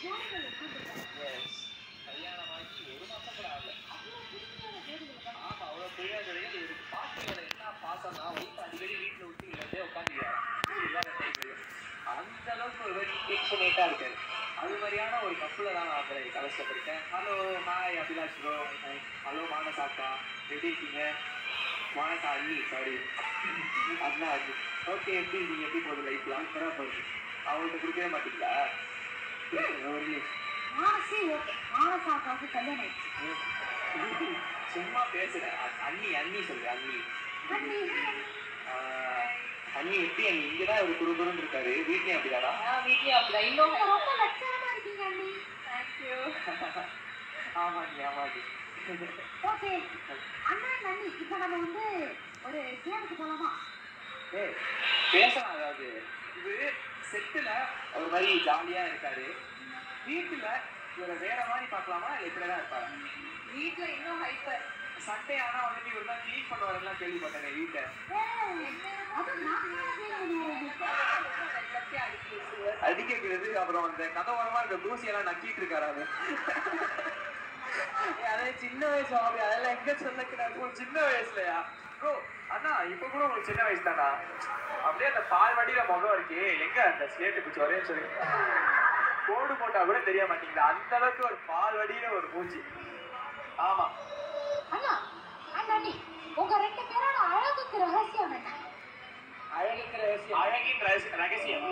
ஜோடிகள் உட்கார்ந்திருக்காங்க. எஸ் கல்யாணமாகி ஒரு மாசம் கூட ஆகல அவ்வளவு புதுமையான ஜோடிகள் உட்கார்ந்து- ஆமா அவ்வளவு புரியாத வரைக்கும் இவருக்கு பாட்டு மேல என்ன பாசம்னா வீட்டு அடிக்கடி வீட்டுல விட்டு இல்லதே உட்காந்துக்கிறாரு அந்த அளவுக்கு ஒரு எக்ஸ்பனேட்டா இருக்காரு அது மாதிரியான ஒரு கப்புல தான் நான் அந்த கலசில் படித்தேன் hello hi Abhilash bro hello மானசாக்கா எப்படி இருக்கீங்க மானசா அண்ணி சாரி அண்ணா அண்ணி ஓகே எப்படி நீங்க எப்படி போகுது லைஃப்லாம் சூப்பராக போகுது அவங்கள்ட்ட கொடுக்கவே மாட்டீங்களா ஒரு நிமிஷம். மானசி ஓகே மானசாக்காவுக்கு கல்யாணம் ஆயிடுச்சு சும்மா பேசுறேன் அ- அண்ணி அண்ணி சொல்றேன் அண்ணி அண்ணி, ஆஹ், அண்ணி எப்படி அண்ணி இங்கதான் ஒரு குரு குருன்னு இருக்காரு வீட்லயும் அப்படிதானா வீட்லயும் அப்படிதான் இன்னும் நீங்க ரொம்ப லட்சணமா இருக்கீங்க அண்ணி தேங்க்யூ ஆமா அண்ணி ஆமா அண்ணி ஓகே அண்ணா அண்ணி இப்போ நம்ம வந்து ஒரு கேமுக்கு போலாமா ஏய், பேசலாம் அதாவது இவரு செட்டுல ஒரு மாதிரி ஜாலியா இருக்காரு வீட்டுல இவரை வேற மாதிரி பார்க்கலாமா இல்ல இப்படிதான் இருப்பாரு வீட்ல இன்னும் ஹைப்பர் சண்டே ஆனா வந்துட்டு இவர் தான் க்ளீன் பண்ணுவாருலாம் கேள்விப்பட்டேன் வீட்டை அது நான் கேள்வி எல்லாத்தையும் அடிக்கி வச்சுருவார் அடிக்க வைக்கிறது அப்புறம் அந்த கதவோரமா இருக்க தூசியெல்லாம் நக்கிட்டு இருக்காரு அவரு ஏய், அதே சின்ன வயசு ஹாபி அதெல்லாம் எங்க சொல்லக்கூடாது ஒரு சின்ன வயசுலயா ப்ரோ அண்ணா இப்ப கூட உங்களுக்கு சின்ன வயசு தானா அப்படியே அந்த பால் வடியில முகம் இருக்கே எங்க அந்த ஸ்லேட்டு பிடிச்சி வரேன்னு சொல்லி கோடு போட்டா கூட தெரிய மாட்டீங்களா அந்த அளவுக்கு ஒரு பால் வடியில ஒரு மூஞ்சி ஆமா அண்ணா அண்ணா அண்ணி உங்க ரெண்டு பேரோட அழகுக்கு ரகசியம் என்ன அழகுக்கு ரகசியம் அழகின் ரகசி- ரகசியம்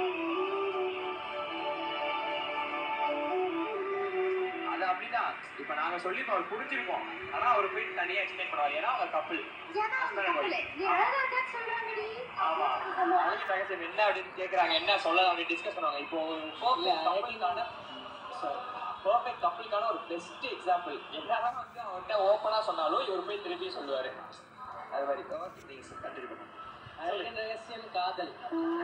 அது அப்படிதான் இப்ப நாங்க சொல்லி இப்ப அவர் புரிஞ்சிருப்போம் ஆனா அவர் போய் தனியா எக்ஸ்பிளைன் பண்ணுவார் ஏன்னா அவங்க கப்பல் ஏன்னா அவங்க கப்பலு. நீ அழகா இருக்கான்னு சொல்றாங்கடி ஆமா அழகின் ரகசியம் என்ன அப்படின்னு கேக்குறாங்க என்ன சொல்ல அப்படி டிஸ்கஸ் பண்ணுவாங்க இப்போ கப்பலுக்கான பர்ஃபெக்ட் கப்பலுக்கான ஒரு பெஸ்ட் எக்ஸாம்பிள் என்னதான் வந்து அவர்கிட்ட ஓப்பனா சொன்னாலும் இவர் போய் திருப்பி சொல்லுவாரு அது மாதிரி ஓகே நீங்க கண்டினியூ பண்ணுங்க அழகின் ரகசியம் காதல்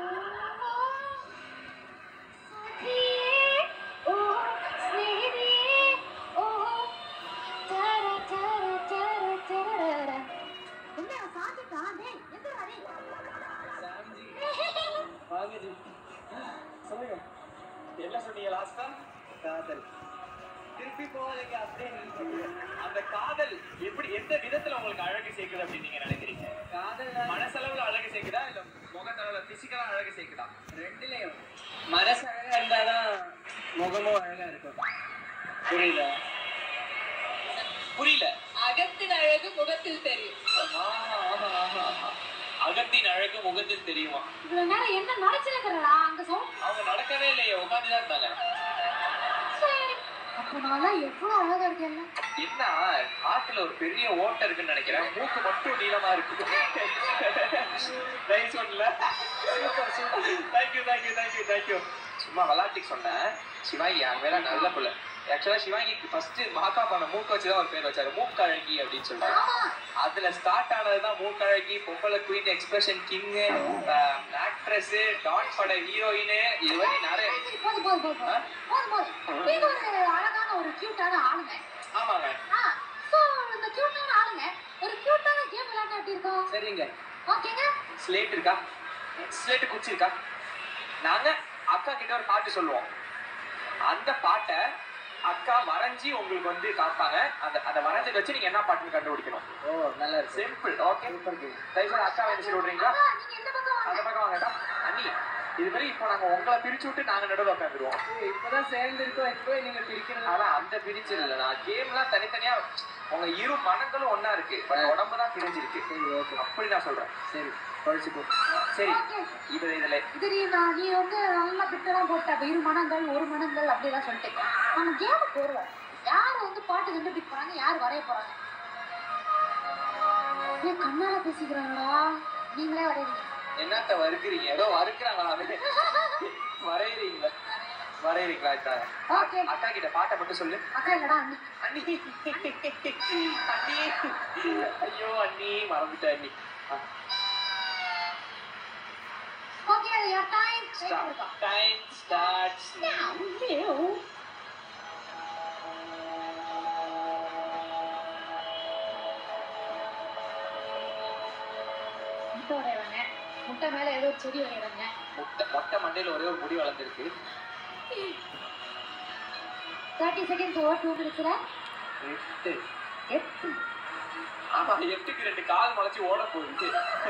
ஓ ஸ்நேகிதியே ஓ தர தர தர தர என்ன சாஞ்சிட்டா டேய் எந்திரா டேய் வாங்கடி சொல்லுங்க என்ன சொன்னீங்க லாஸ்டா காதல் திருப்பி போகாதீங்க அப்படியே நிறுத்துங்க. அந்த காதல் எப்படி எந்த விதத்துல உங்களுக்கு அழகு சேர்க்குது அப்படின்னு நீங்க நினைக்கிறீங்க காதல் மனசளவுல அழகு சேர்க்குதா இல்ல முகத்தளவுல பிசிக்கலா அழகு சேர்க்குதா ரெண்டுலயும் மனசு அழகா இருந்தாதான் முகமும் அழகா இருக்கும் புரியல புரியல அகத்தின் அழகு முகத்தில் தெரியும் ஆஹா, ஆஹா, ஆஹா, ஆஹா. அகத்தின் அழகு முகத்தில் தெரியுமா இவ்வளவு நேரம் என்ன நடச்சிருக்கிறடா அங்க சவுண்ட் அவங்க நடக்கவே இல்லையே உட்காந்துதான் இருந்தாங்க சரி அப்ப நான் எவ்வளவு அழகா இருக்கேன்ல என்ன ஆட்டுல ஒரு பெரிய ஓட்டை இருக்குன்னு நினைக்கிறேன் மூக்கு மட்டும் நீளமா இருக்கு நைஸ் ஒன்ல தேங்க்யூ தேங்க்யூ தேங்க்யூ தேங்க்யூ சும்மா விளாட்டுக்கு சொன்னேன் சிவாங்கி என் மேல நல்ல பிள்ளை ஆக்சுவலா சிவாங்கிக்கு ஃபர்ஸ்ட் மாக்கா பண்ண மூக்க வச்சுதான் ஒரு பேர் வச்சாரு மூக்கழகி அப்படின்னு சொல்றாரு ஆமா அதுல ஸ்டார்ட் ஆனதுதான் மூக்கழகி பொம்பளை queen expression king actress don பட ஹீரோயின் இது மாதிரி நிறைய சரி, போதும் போதும் போதும் ஆ? போதும் போதும் நீங்க ஒரு அழகான ஒரு கியூட்டான ஆளுங்க ஆமாங்க ஆ சோ இந்த கியூட்டான ஆளுங்க ஒரு கியூட்டான கேம் விளையாண்டா எப்படி இருக்கும் சரிங்க ஓகேங்க ஸ்லேட் இருக்கா ஸ்லேட் குச்சி இருக்கா நாங்க அக்கா கிட்ட ஒரு பாட்டு சொல்லுவோம் அந்த பாட்டை அக்கா வரைஞ்சி உங்களுக்கு வந்து காப்பாங்க அந்த அந்த வரைஞ்சதை வச்சு நீங்க என்ன பாட்டுன்னு கண்டுபிடிக்கணும் ஓ நல்லா சிம்பிள் ஓகே தயவுசெய்து அக்கா என்ன சொல்லி விடுறீங்களா அக்கா, நீங்க இந்த பக்கம் வாங்க அந்த பக்கம் வாங்கடா அண்ணி இது மாதிரி இப்போ நாங்க உங்களை பிரிச்சு விட்டு நாங்க நடுவில் உட்காந்துருவோம் இப்பதான் சேர்ந்து இருக்கோம் இப்போ நீங்க பிரிக்கிறது ஆனா அந்த பிரிச்சு இல்ல நான் கேம்லாம் தனித்தனியா உங்க இரு மனங்களும் ஒண்ணா இருக்கு பட் உடம்பு தான் பிரிஞ்சிருக்கு சரி ஓகே அப்படி நான் சொல்றேன் சரி படிச்சுக்கோ சரி ஓகே இது இதுல இது நீ நான் நீ வந்து நல்லா பிட்டெல்லாம் போட்ட அப்ப இரு மனங்கள் ஒரு மனங்கள் அப்படிலாம் சொல்லிட்டு நம்ம கேமுக்கு வருவோம் யார் வந்து பாட்டு கண்டுபிடிக்க போறாங்க யார் வரைய போறாங்க ஏன் கண்ணால பேசிக்கிறாங்களா நீங்களே வரைவீங்க என்னத்த வறுக்குறீங்க ஏதோ வறுக்குறாங்களா அது வரைகிறீங்களா வரைகிறீங்களா அக்கா ஓகே அக்கா கிட்ட பாட்டை மட்டும் சொல்லு அக்கா இல்லடா அண்ணி அண்ணி அண்ணி ஐயோ அண்ணி மறந்துட்டேன் அண்ணி ஓகே யுவர் டைம் ஸ்டார்ட் இருக்கா டைம் ஸ்டார்ட்ஸ் Now, new. முட்டை வரைவாங்க முட்டை மேல ஏதோ ஒரு செடி வரைவாங்க முட்டை மொட்டை மண்டையில ஒரே ஒரு முடி வளர்ந்துருக்கு தேர்ட்டி செகண்ட்ஸ் ஓவர் டூ மினிட்ஸ்ல எட்டு எட்டு ஆமா எட்டுக்கு ரெண்டு கால் முளைச்சு ஓட போகுது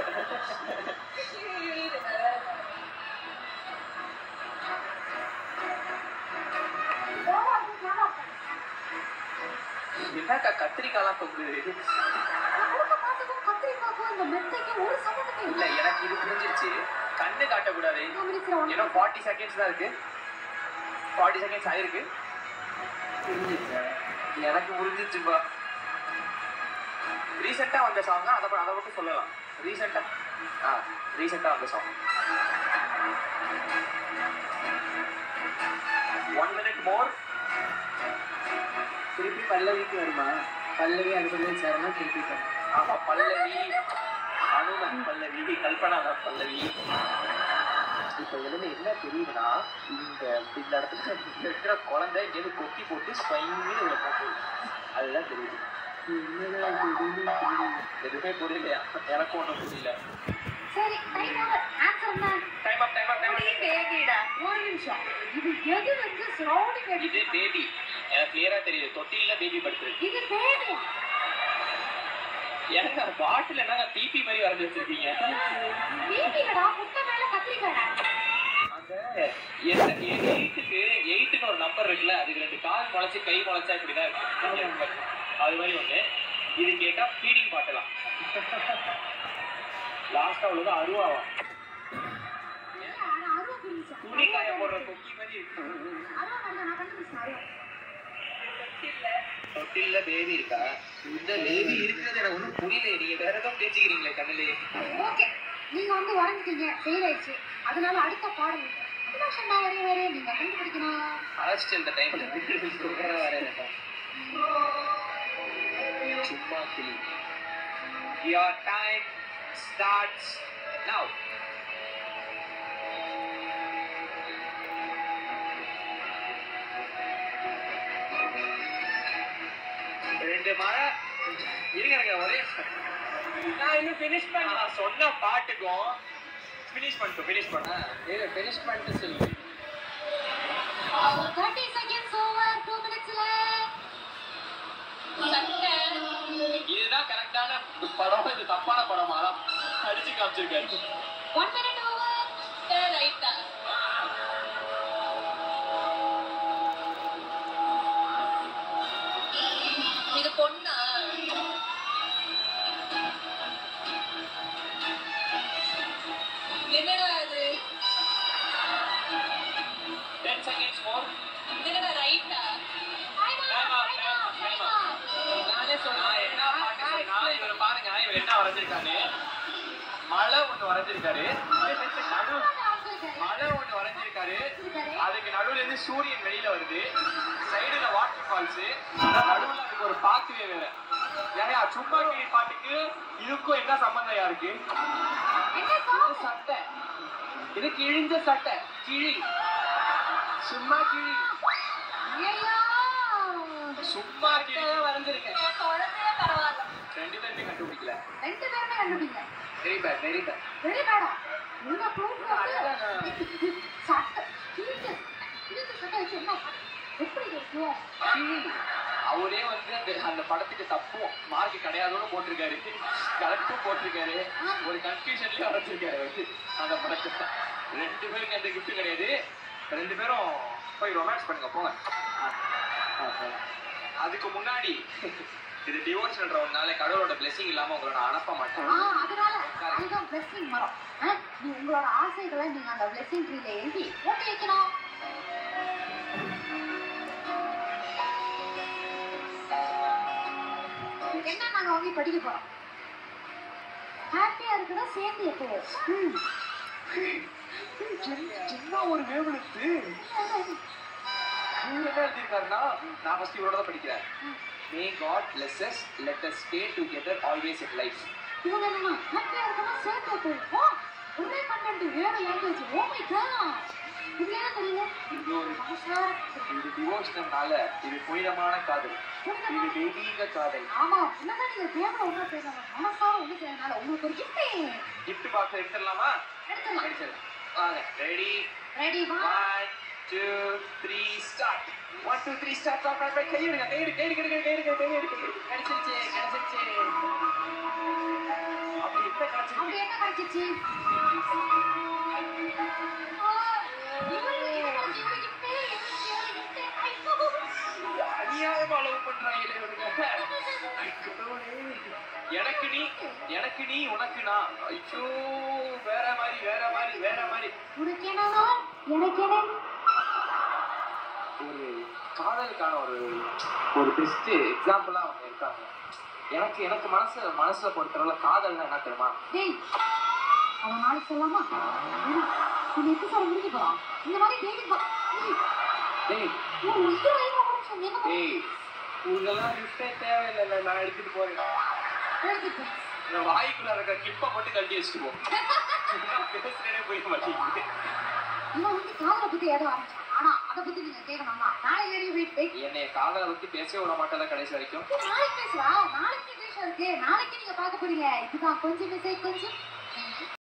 என்னக்கா கத்திரிக்காய்லாம் தொங்குது கொடுக்க மாட்டேங்கும் கத்திரிக்காய்க்கும் இந்த மெத்தைக்கும் ஒரு சம்மந்தமே இல்ல இல்லை எனக்கு இது புரிஞ்சிருச்சு கண்ணு காட்டக்கூடாது டூ மினிட்ஸ்ல ஒன் இன்னும் ஃபார்ட்டி செகண்ட்ஸ் தான் இருக்கு ஃபார்ட்டி செகண்ட்ஸ் ஆயிருக்கு புரிஞ்சிருச்சா எனக்கு புரிஞ்சிருச்சுப்பா ரீசெண்டாக வந்த சாங் அதை ப- அதை மட்டும் சொல்லலாம் ரீசெண்டாக ஆ ரீசெண்டாக வந்த சாங் ஒன் மினிட் மோர் திருப்பி பல்லவிக்கு வருமா பல்லவி அடுத்தது சேரணும் திருப்பி வரும். ஆமா பல்லவி அனுமன் பல்லவி கல்பனா தான் பல்லவி இப்போ இதுல என்ன தெரியுதுன்னா இந்த இந்த இடத்துல இங்க இருக்கிற குழந்தை இங்கேருந்து கொத்தி போட்டு ஸ்வைன்னு இதுல போட்டு அதுதான் தெரியுது என்னடா திடீர்னு புரியல. எதுவுமே புரியலையா எனக்கும் ஒன்றும் புரியல சரி டைம் ஓவர் ஆன்சர் என்ன time up time up time பேபிடா ஒரு நிமிஷம் இது எது வந்து ஸ்லோலி பேபி இது பேபி எனக்கு கிளியரா தெரியுது தொட்டில பேபி படுத்துருக்கு இது பேபியா எனக்கு அந்த பாட்டில் என்னங்க பிபி மாதிரி வரைஞ்சி வச்சிருக்கீங்க பேபிடா முட்டை மேல கத்திரிக்காடா அந்த எந்த எயிட்டுக்கு எயிட்டுன்னு ஒரு நம்பர் இருக்குல்ல அதுக்கு ரெண்டு கால் முளைச்சு கை முளைச்சா இப்படிதான் இருக்கும் அது மாதிரி ஒண்ணு இது கேட்டா ஃபீடிங் பாட்டலாம் லாஸ்டா உள்ளது அருவாவா அருவா புரிஞ்சா துணி காய போடுற கொக்கி மாதிரி இருக்கு அருவா மாதிரி நான் கண்டுபிடிச்சேன் அருவா தொட்டில்ல பேபி இருக்கா இந்த பேபி இருக்கிறது எனக்கு ஒன்றும் புரியல நீங்க வேற ஏதோ பேசிக்கிறீங்களே கண்ணிலே ஓகே நீங்க வந்து வரைஞ்சிட்டீங்க ஃபெயில் ஆயிடுச்சு அதனால அடுத்த பாடல் அபிலாஷன் நான் வரைய வரைய நீங்க கண்டுபிடிக்கணும் அழைச்சிட்டு இந்த டைம்ல சூப்பரா வரேன்ப்பா சும்மா கிளி Your time starts now. ரெண்டு மழை இருங்க இருங்க ஒரே நான் இன்னும் ஃபினிஷ் பண்ண நான் சொன்ன பாட்டுக்கும் ஃபினிஷ் பண்ணிட்டு ஃபினிஷ் பண்ண இல்ல ஃபினிஷ் பண்ணிட்டு சொல்லு தேர்ட்டி செகண்ட்ஸ் ஓவர் டூ மினிட்ஸ்ல இதுதான் கரெக்டான படம் இது தப்பான படமா தான் அடிச்சு காமிச்சிருக்காரு ஒன் மினிட் ஓவர் ரைட்டா இது பொண்ணா என்னடா இது டென் செகண்ட்ஸ் மோர் என்னடா ரைட்டா நானே நான் சொல்றேன் என்ன பாட்டு சொன்னா, இவரை பாருங்க இவர் என்ன வரைஞ்சிருக்காரு மழை ஒண்ணு வரைஞ்சிருக்காரு நடு மழை ஒண்ணு வரைஞ்சிருக்காரு அதுக்கு நடுவுல இருந்து சூரியன் வெளியில வருது சைடுல வாட்டர் ஃபால்ஸ் நடுவுல அதுக்கு ஒரு பாத்துவே வேற ஏன்னா சும்மா கிளி பாட்டுக்கு இதுக்கும் என்ன சம்பந்தம் யாருக்கு என்ன சாங் சட்டை இது கிழிஞ்ச சட்டை கிழி சும்மா கிழி ஐயோ சும்மா கிளி சட்டையை வரைஞ்சிருக்கேன் குழந்தையே பரவாயில்ல ரெண்டு பேருமே கண்டுபிடிக்கல ரெண்டு பேருமே கண்டுபிடிங்க very bad very bad very பேடா உங்க ப்ரூஃப் வந்து சட்டை கிழிஞ்ச கிழிஞ்ச சட்டை வச்சு என்ன எப்படி இருக்கும் கிளி அவரே வந்து அந்த அந்த படத்துக்கு தப்பும் மார்க் கிடையாதுன்னு போட்டிருக்காரு கரெக்டும் போட்டிருக்காரு ஒரு கன்ஃபியூஷன்லயே வச்சிருக்காரு வந்து அந்த படத்தை ரெண்டு பேருக்கு எந்த கிஃப்ட் கிடையாது ரெண்டு பேரும் போய் ரொமான்ஸ் பண்ணுங்க போங்க அதுக்கு முன்னாடி இது டிவோர்ஸ்ன்றவனால கடவுளோட பிளெஸிங் இல்லாம உங்களை நான் அனுப்ப மாட்டேன் ஆ அதனால அதுதான் blessing மரம் ஆ, நீ உங்களோட ஆசைகளை நீங்க அந்த blessing ட்ரீல எழுதி போட்டு வைக்கணும் என்ன நாங்க வாங்கி படிக்க போறோம் ஹாப்பியா இருக்குதா சேர்ந்து எப்போ ம். சின்ன ஒரு வேவலுக்கு இவர் என்ன எழுதியிருக்காருன்னா நான் ஃபர்ஸ்ட் இவரோட தான் படிக்கிறேன் may God blesses let us stay together always in life இவங்க என்னன்னா ஹாப்பியா இருக்கணும் சேர்ந்து எப்போ ஓ ஒரே கண்டென்ட் வேற லாங்குவேஜ் ஓ மை காட் இது என்ன தெரியல இது ஒரு மனசா இது டிவோஷனல்னால இது புனிதமான காதல் இது தெய்வீக காதல் ஆமா என்னதான் நீங்க தேவனை ஒண்ணு பேசணும் மனசார ஒண்ணு செய்யறதுனால உங்களுக்கு ஒரு கிஃப்ட் gift பாக்ஸ் எடுத்துடலாமா எடுத்துடலாம் எடுத்துடலாம் வாங்க ரெடி ரெடி வா one two three start one two three start start start கையெடுங்க கையெடு கையெடு கையெடு கையெடு கையெடு கிடைச்சிருச்சு கிடைச்சிருச்சு அப்படி என்ன கிடைச்சிருக்கு அப்படி என்ன கிடைச்சிச்சு அநியாயமா அளவு பண்றாங்களே இவனுங்க. கடவுளே. எனக்கு நீ எனக்கு நீ உனக்கு நான் ஐயோ வேற மாதிரி வேற மாதிரி வேற மாதிரி உனக்கு என்னன்னா எனக்கு என்ன ஒரு காதலுக்கான ஒரு ஒரு பெஸ்ட் எக்ஸாம்பிளா அவங்க இருக்காங்க எனக்கு எனக்கு மனசு மனசுல பொறுத்தவரை காதல்னா என்ன தெரியுமா டேய் அவன் நாளைக்கு சொல்லாமா உன்னை எப்படி சார் முடிக்க போறான் இந்த மாதிரி டேடி டேய் உன் உயிர் வரைக்கும் ஒரு நிமிஷம் என்ன பண்ண டேய் உங்களெல்லாம் கிஃப்டே தேவையில்லை நான் எடுத்துட்டு போறேன் எழுதிட்டு இந்த வாய்க்குள்ள இருக்க கிப்பை மட்டும் கழட்டி வச்சுட்டு போ நான் பேசுறேனே போய் மாட்டேங்குது இவன் வந்து காதலை பத்தி ஏதோ ஆரம்பிச்சான் ஆனா அதை பத்தி நீங்க கேட்கணுமா நாளைக்கு வரைக்கும் வெயிட் வெயிட் என்னைய காதலை பத்தி பேசவே விட மாட்டேல கடைசி வரைக்கும் நாளைக்கு பேசலாம் நாளைக்கு பேச இருக்கு நாளைக்கு நீங்க பார்க்க போறீங்க இதுதான் கொஞ்சம் மிஸ் கொஞ்சம்